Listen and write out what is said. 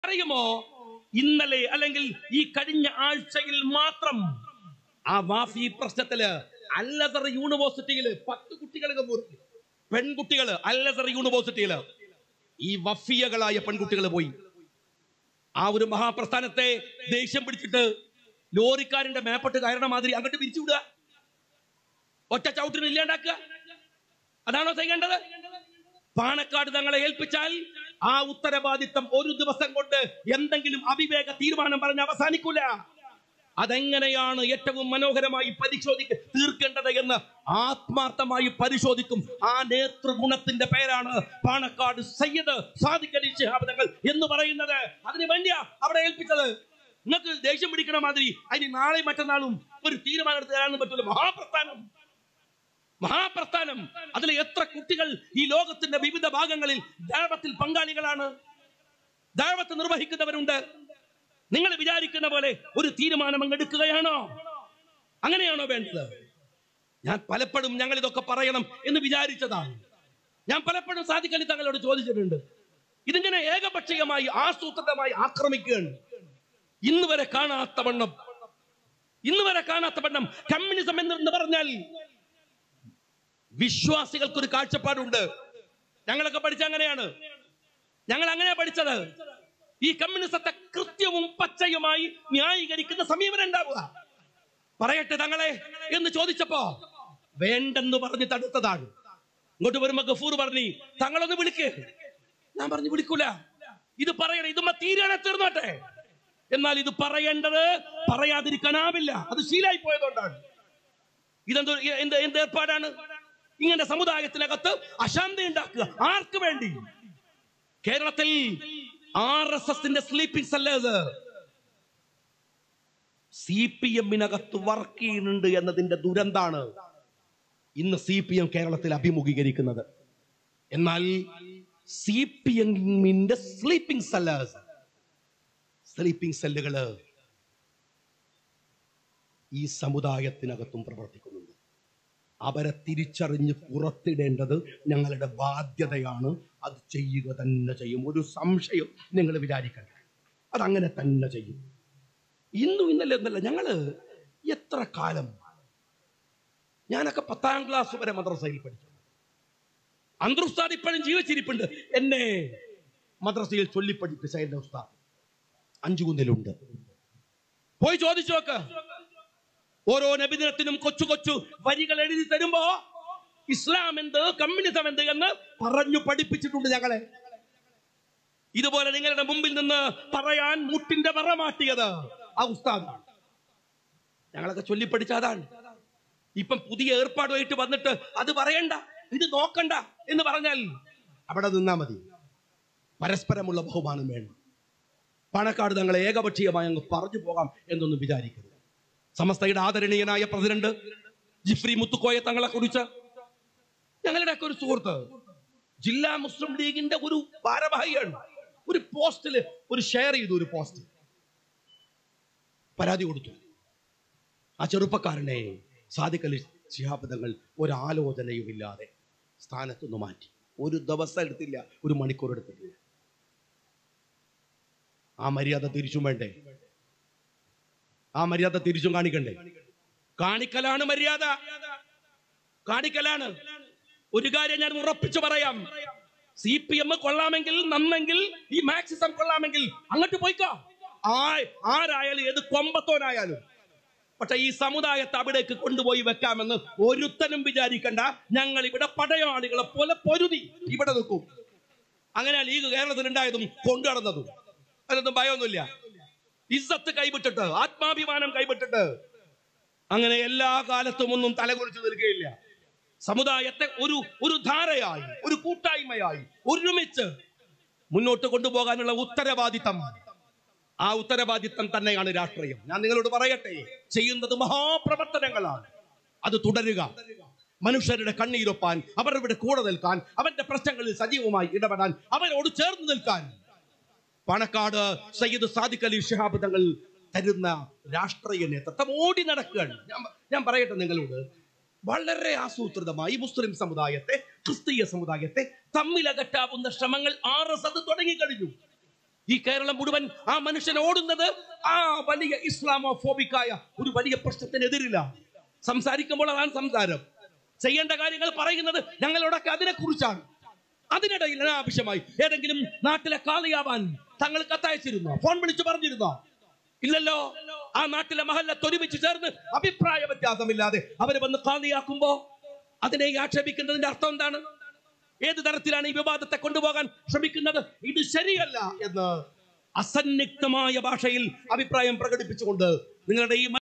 അറിയുമോ ഇന്നലെ അല്ലെങ്കിൽ ഈ കഴിഞ്ഞ ആഴ്ചയിൽ മാത്രം ആ മാഫി പ്രശ്നത്തില് അല്ലസർ യൂണിവേഴ്സിറ്റിയില് പത്ത് കുട്ടികളൊക്കെ പോയി പെൺകുട്ടികള് അല്ലസർ യൂണിവേഴ്സിറ്റിയില് ഈ വഫിയകളായ പെൺകുട്ടികൾ പോയി ആ ഒരു മഹാപ്രസ്ഥാനത്തെ ദേഷ്യം പിടിച്ചിട്ട് ലോറിക്കാരന്റെ മേപ്പട്ട് കയറണ മാതിരി അങ്ങോട്ട് പിരിച്ചു വിടുക ഒറ്റ ചവിട്ടിന് ഇല്ലാണ്ടാക്കുക അതാണോ ചെയ്യേണ്ടത് പാണക്കാട് തങ്ങളെ ഏൽപ്പിച്ചാൽ ആ ഉത്തരവാദിത്തം ഒരു ദിവസം കൊണ്ട് എന്തെങ്കിലും അവിവേക തീരുമാനം പറഞ്ഞ് അവസാനിക്കൂല അതെങ്ങനെയാണ് ഏറ്റവും മനോഹരമായി പരിശോധിക്ക തീർക്കേണ്ടത് എന്ന് ആത്മാർത്ഥമായി പരിശോധിക്കും ആ നേതൃഗുണത്തിന്റെ പേരാണ് പാണക്കാട് സയ്യദ് സാദിഖ് അലി ശിഹാബ് തങ്ങൾ എന്ന് പറയുന്നത് അതിന് വേണ്ടിയാ അവിടെ ഏൽപ്പിച്ചത് നിങ്ങൾക്ക് ദേഷ്യം പിടിക്കണ മാതിരി അതിന് നാളെ മറ്റന്നാളും ഒരു തീരുമാനം എടുത്ത് തരാനും പറ്റൂല മഹാപ്രസ്ഥാനം മഹാപ്രസ്ഥാനം അതിൽ എത്ര കുട്ടികൾ ഈ ലോകത്തിന്റെ വിവിധ ഭാഗങ്ങളിൽ ദൈവത്തിൽ പങ്കാളികളാണ് ദൈവത്ത് നിർവഹിക്കുന്നവരുണ്ട് നിങ്ങൾ വിചാരിക്കുന്ന പോലെ ഒരു തീരുമാനം അങ്ങ് എടുക്കുകയാണോ അങ്ങനെയാണോ വേണ്ടത് ഞാൻ പലപ്പോഴും ഞങ്ങൾ ഇതൊക്കെ പറയണം എന്ന് വിചാരിച്ചതാണ് ഞാൻ പലപ്പോഴും സാധിക്കലി തങ്ങളോട് ചോദിച്ചിട്ടുണ്ട് ഇതിങ്ങനെ ഏകപക്ഷീയമായി ആസൂത്രിതമായി ആക്രമിക്കുകയാണ് ഇന്ന് വരെ കാണാത്ത വണ്ണം ഇന്ന് വരെ കാണാത്ത വണ്ണം കമ്മ്യൂണിസം എന്ന് പറഞ്ഞാൽ വിശ്വാസികൾക്ക് ഒരു കാഴ്ചപ്പാടുണ്ട് ഞങ്ങളൊക്കെ പഠിച്ച അങ്ങനെയാണ് ഞങ്ങൾ അങ്ങനെയാ പഠിച്ചത് ഈ കമ്മ്യൂണിസത്തെ കൃത്യവും പച്ചയുമായി ന്യായീകരിക്കുന്ന സമീപനം ഉണ്ടാവുക പറയട്ടെ തങ്ങളെ എന്ന് ചോദിച്ചപ്പോ വേണ്ടെന്ന് പറഞ്ഞ് തടുത്തതാണ് ഇങ്ങോട്ട് വരുമ്പോ ഗഫൂർ പറഞ്ഞു തങ്ങളൊന്ന് വിളിക്ക് ഞാൻ പറഞ്ഞു വിളിക്കൂല ഇത് പറയണേ ഇതുമ്മ തീരണ തീർന്നോട്ടെ എന്നാൽ ഇത് പറയേണ്ടത് പറയാതിരിക്കാനാവില്ല അത് ശീലായി പോയതുകൊണ്ടാണ് ഇതെന്തോ എന്ത് എന്ത് ഏർപ്പാടാണ് ഇങ്ങനെ സമുദായത്തിനകത്ത് അശാന്തി ഉണ്ടാക്കുക ആർക്ക് വേണ്ടി കേരളത്തിൽ ആർ എസ് എസിന്റെ സ്ലീപ്പിംഗ് സെല്ലേഴ്സ് സി പി എമ്മിനകത്ത് വർക്ക് ചെയ്യുന്നുണ്ട് എന്നതിന്റെ ദുരന്താണ് ഇന്ന് സി പി എം കേരളത്തിൽ അഭിമുഖീകരിക്കുന്നത് എന്നാൽ സി പി എമ്മിന്റെ സ്ലീപ്പിംഗ് സെല്ലേഴ്സ് സ്ലീപ്പിംഗ് സെല്ലുകള് ഈ സമുദായത്തിനകത്തും പ്രവർത്തിക്കുന്നുണ്ട് അവരെ തിരിച്ചറിഞ്ഞ് പുറത്തിടേണ്ടത് ഞങ്ങളുടെ ബാധ്യതയാണ് അത് ചെയ്യുക തന്നെ ചെയ്യും ഒരു സംശയം നിങ്ങൾ വിചാരിക്കണ്ട അതങ്ങനെ തന്നെ ചെയ്യും ഇന്നും ഇന്നലെ എന്നല്ല ഞങ്ങള് എത്ര കാലം ഞാനൊക്കെ പത്താം ക്ലാസ് വരെ മദ്രസയിൽ പഠിച്ചു അന്തർസ്ഥാൻ ഇപ്പോഴും ജീവിച്ചിരിപ്പുണ്ട് എന്നെ മദ്രസയിൽ ചൊല്ലിപ്പഠിപ്പിച്ച എന്റെ ഉസ്താദ് അഞ്ചു കുന്നിലുണ്ട് പോയി ചോദിച്ചു നോക്ക് ഓരോ നബിദിനത്തിനും കൊച്ചു കൊച്ചു വരികൾ എഴുതി തരുമ്പോ ഇസ്ലാം എന്ത് കമ്മ്യൂണിസം എന്ത് എന്ന് പറഞ്ഞു പഠിപ്പിച്ചിട്ടുണ്ട് ഞങ്ങളെ ഇതുപോലെ നിങ്ങളുടെ മുമ്പിൽ നിന്ന് പറയാൻ മുട്ടിന്റെ പറമാട്ടിയത് ആ ഉസ്താദാണ് ഞങ്ങളൊക്കെ ചൊല്ലിപ്പടിച്ച അതാണ് ഇപ്പം പുതിയ ഏർപ്പാടുമായിട്ട് വന്നിട്ട് അത് പറയണ്ട ഇത് നോക്കണ്ട എന്ന് പറഞ്ഞാൽ അവിടെ നിന്നാ മതി പരസ്പരമുള്ള ബഹുമാനം വേണം പണക്കാട് തങ്ങളെ ഏകപക്ഷീയമായി അങ്ങ് പറഞ്ഞു പോകാം എന്നൊന്നും വിചാരിക്കരുത് സമസ്തയുടെ ആദരണീയനായ പ്രസിഡന്റ് ജിഫ്രി മുത്തുക്കോയ തങ്ങളെ കുറിച്ച് ഞങ്ങളുടെ ഒക്കെ ഒരു സുഹൃത്ത് ജില്ലാ മുസ്ലിം ലീഗിന്റെ ഒരു ഭാരവാഹിയാണ് ഒരു പോസ്റ്റില് ഒരു ഷെയർ ചെയ്തു ഒരു പോസ്റ്റ് പരാതി കൊടുത്തു ആ ചെറുപ്പക്കാരനെ സാധിക്കലി ശിഹാബദങ്ങൾ ഒരാലോചനയും ഇല്ലാതെ സ്ഥാനത്തുനിന്ന് മാറ്റി ഒരു ദിവസം എടുത്തില്ല ഒരു മണിക്കൂർ എടുത്തിട്ടില്ല ആ മര്യാദ തിരിച്ചും വേണ്ടേ ആ മര്യാദ തിരിച്ചും കാണിക്കണ്ടേ കാണിക്കലാണ് മര്യാദ കാണിക്കലാണ് ഒരു കാര്യം ഞാൻ ഉറപ്പിച്ചു പറയാം സി പി എം കൊള്ളാമെങ്കിൽ നന്നെങ്കിൽ ഈ മാക്സിസം കൊള്ളാമെങ്കിൽ അങ്ങോട്ട് പോയിക്കോ ആ ആരായാലും ഏത് കൊമ്പത്തോനായാലും പക്ഷെ ഈ സമുദായത്തെ അവിടേക്ക് കൊണ്ടുപോയി വെക്കാമെന്ന് ഒരുത്തനും വിചാരിക്കണ്ട ഞങ്ങൾ ഇവിടെ പടയാളികളെ പോലെ പൊരുതി ഇവിടെ നിൽക്കും അങ്ങനെ ലീഗ് കേരളത്തിൽ ഉണ്ടായതും കൊണ്ടു നടന്നതും അതിനൊന്നും ഭയമൊന്നുമില്ല ഇസ്സത്ത് കൈവിട്ടിട്ട് ആത്മാഭിമാനം കൈവിട്ടിട്ട് അങ്ങനെ എല്ലാ കാലത്തും ഒന്നും തലകുറിച്ച് നിൽക്കുകയില്ല സമുദായത്തെ ഒരു ഒരു ധാരയായി ഒരു കൂട്ടായ്മയായി ഒരുമിച്ച് മുന്നോട്ട് കൊണ്ടുപോകാനുള്ള ഉത്തരവാദിത്തം ആ ഉത്തരവാദിത്തം തന്നെയാണ് രാഷ്ട്രീയം ഞാൻ നിങ്ങളോട് പറയട്ടെ ചെയ്യുന്നത് മഹാപ്രവർത്തനങ്ങളാണ് അത് തുടരുക മനുഷ്യരുടെ കണ്ണീരൊപ്പാൻ അവരുടെ കൂടെ നിൽക്കാൻ അവന്റെ പ്രശ്നങ്ങളിൽ സജീവമായി ഇടപെടാൻ അവരോട് ചേർന്ന് നിൽക്കാൻ പാണക്കാട് സയ്യിദ് സാദിഖ് അലി ഷിഹാബ് തങ്ങൾ തരുന്ന രാഷ്ട്രീയ നേതൃത്വം ഓടി നടക്കുകയാണ് ഞാൻ ഞാൻ പറയട്ടെ നിങ്ങളോട് വളരെ ആസൂത്രിതമായി മുസ്ലിം സമുദായത്തെ ക്രിസ്തീയ സമുദായത്തെ തമ്മിലകറ്റാവുന്ന ശ്രമങ്ങൾ ആർ എസ് അത് തുടങ്ങിക്കഴിഞ്ഞു ഈ കേരളം മുഴുവൻ ആ മനുഷ്യൻ ഓടുന്നത് ആ വലിയ ഇസ്ലാമോഫോബിക്കായ ഒരു വലിയ പ്രശ്നത്തിനെതിരില്ല സംസാരിക്കുമ്പോൾ അതാണ് സംസാരം ചെയ്യേണ്ട കാര്യങ്ങൾ പറയുന്നത് ഞങ്ങളോടൊക്കെ അതിനെ കുറിച്ചാണ് അതിനിടയിൽ അനാവശ്യമായി ഏതെങ്കിലും നാട്ടിലെ കാളിയാവാൻ തങ്ങൾ കത്തയച്ചിരുന്നോ ഫോൺ വിളിച്ചു പറഞ്ഞിരുന്നോ ഇല്ലല്ലോ ആ നാട്ടിലെ മഹല്ലത്ത് ഒരുമിച്ച് ചേർന്ന് അഭിപ്രായ വ്യത്യാസമില്ലാതെ അവര് വന്ന് കാളിയാക്കുമ്പോ അതിനെ ആക്ഷേപിക്കുന്നതിന്റെ അർത്ഥം എന്താണ് ഏത് തരത്തിലാണ് ഈ വിവാദത്തെ കൊണ്ടുപോകാൻ ശ്രമിക്കുന്നത് ഇത് ശരിയല്ല എന്ന് അസന്നിഗ്ധമായ ഭാഷയിൽ അഭിപ്രായം പ്രകടിപ്പിച്ചുകൊണ്ട് നിങ്ങളുടെ ഈ